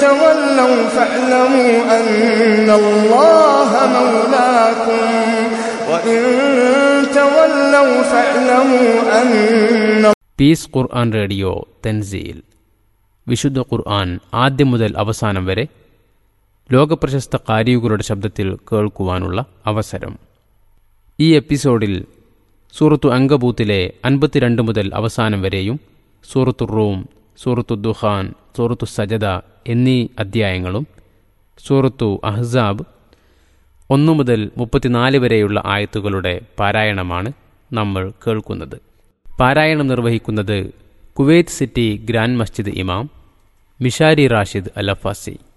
تولوا فاعلموا أن الله مولاكم وإن تولوا فاعلموا أن piece ഖുർആൻ radio Thanzeel വിശുദ്ധ ഖുർആൻ ആദ്യം മുതൽ അവസാനം വരെ ലോകപ്രശസ്ത കാരിയുകളുടെ ശബ്ദത്തിൽ കേൾക്കുവാനുള്ള അവസരം ഈ എപ്പിസോഡിൽ സൂറത്തു അങ്കബൂത്തിലെ അൻപത്തിരണ്ട് മുതൽ അവസാനം വരെയും സൂറത്തു റൂം സൂറത്തു ദുഹാൻ സൂറത്തു സജദ എന്നീ അധ്യായങ്ങളും സൂറത്തു അഹ്സാബ് ഒന്നു മുതൽ മുപ്പത്തിനാല് വരെയുള്ള ആയത്തുകളുടെ പാരായണമാണ് നമ്മൾ കേൾക്കുന്നത് പാരായണം നിർവഹിക്കുന്നത് കുവൈത്ത് സിറ്റി ഗ്രാൻഡ് മസ്ജിദ് ഇമാം മിഷാരി റാഷിദ് അലഫാസി